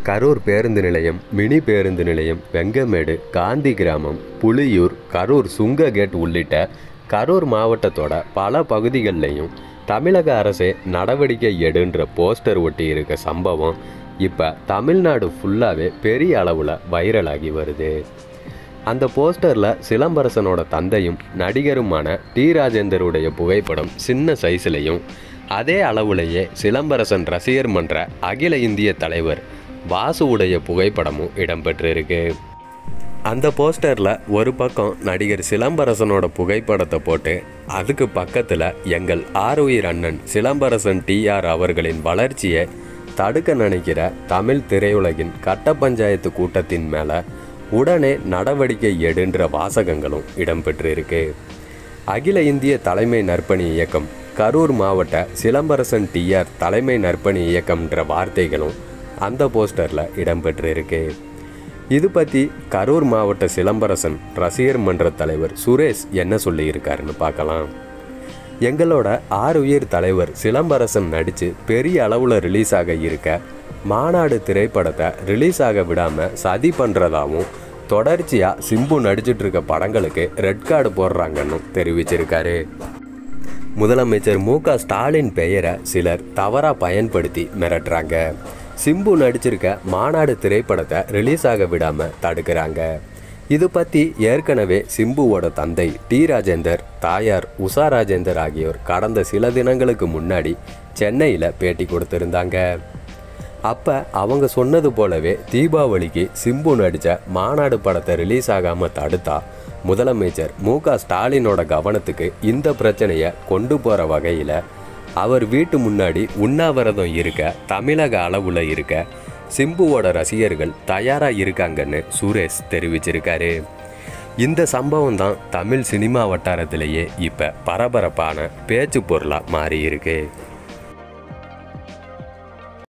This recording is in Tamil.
கரூர் பேருந்து நிலையம் மினி பேருந்து நிலையம் வெங்கமேடு காந்தி கிராமம் புலியூர் கரூர் சுங்க கேட் உள்ளிட்ட கரூர் மாவட்டத்தோட பல பகுதிகள்லையும் தமிழக அரசே நடவடிக்கை எடுன்ற போஸ்டர் ஒட்டி இருக்க சம்பவம் இப்போ தமிழ்நாடு ஃபுல்லாகவே பெரிய அளவில் வைரலாகி வருது அந்த போஸ்டரில் சிலம்பரசனோட தந்தையும் நடிகருமான டி ராஜேந்தருடைய புகைப்படம் சின்ன சைஸ்லையும் அதே அளவுலேயே சிலம்பரசன் ரசிகர் மன்ற அகில இந்திய தலைவர் வாசுவுடைய புகைப்படமும் இடம்பெற்றிருக்கு அந்த போஸ்டரில் ஒரு பக்கம் நடிகர் சிலம்பரசனோட புகைப்படத்தை போட்டு அதுக்கு பக்கத்தில் எங்கள் ஆருயிர் அண்ணன் சிலம்பரசன் டிஆர் அவர்களின் வளர்ச்சியை தடுக்க நினைக்கிற தமிழ் திரையுலகின் கட்ட பஞ்சாயத்து கூட்டத்தின் மேலே உடனே நடவடிக்கை எடுன்ற வாசகங்களும் இடம்பெற்றிருக்கு அகில இந்திய தலைமை நற்பணி இயக்கம் கரூர் மாவட்ட சிலம்பரசன் டிஆர் தலைமை நற்பணி இயக்கம்ன்ற வார்த்தைகளும் அந்த போஸ்டரில் இடம்பெற்றிருக்கு இது பற்றி கரூர் மாவட்ட சிலம்பரசன் ரசிகர் மன்ற தலைவர் சுரேஷ் என்ன சொல்லியிருக்காருன்னு பார்க்கலாம் எங்களோட ஆறுயிர் தலைவர் சிலம்பரசன் நடித்து பெரிய அளவில் ரிலீஸ் ஆக இருக்க மாநாடு திரைப்படத்தை ரிலீஸ் ஆக விடாமல் சதி பண்ணுறதாவும் தொடர்ச்சியாக சிம்பு நடிச்சிட்டு இருக்க படங்களுக்கு ரெட் கார்டு போடுறாங்கன்னு தெரிவிச்சிருக்காரு முதலமைச்சர் மு க ஸ்டாலின் பெயரை சிலர் தவறாக பயன்படுத்தி மிரட்டுறாங்க சிம்பு நடிச்சிருக்க மாநாடு திரைப்படத்தை ரிலீஸ் ஆக விடாமல் தடுக்கிறாங்க இது பற்றி ஏற்கனவே சிம்புவோட தந்தை டி ராஜேந்தர் தாயார் உஷா ராஜேந்தர் ஆகியோர் கடந்த சில தினங்களுக்கு முன்னாடி சென்னையில் பேட்டி கொடுத்துருந்தாங்க அப்போ அவங்க சொன்னது போலவே தீபாவளிக்கு சிம்பு நடித்த மாநாடு படத்தை ரிலீஸ் ஆகாமல் தடுத்தா முதலமைச்சர் மு க ஸ்டாலினோட கவனத்துக்கு இந்த பிரச்சனையை கொண்டு போகிற வகையில் அவர் வீட்டு முன்னாடி உண்ணாவிரதம் இருக்க தமிழக அளவில் இருக்க சிம்புவோட ரசிகர்கள் தயாராக இருக்காங்கன்னு சுரேஷ் தெரிவிச்சிருக்காரு இந்த சம்பவம் தான் தமிழ் சினிமா வட்டாரத்திலேயே இப்போ பரபரப்பான பேச்சு பொருளாக மாறியிருக்கு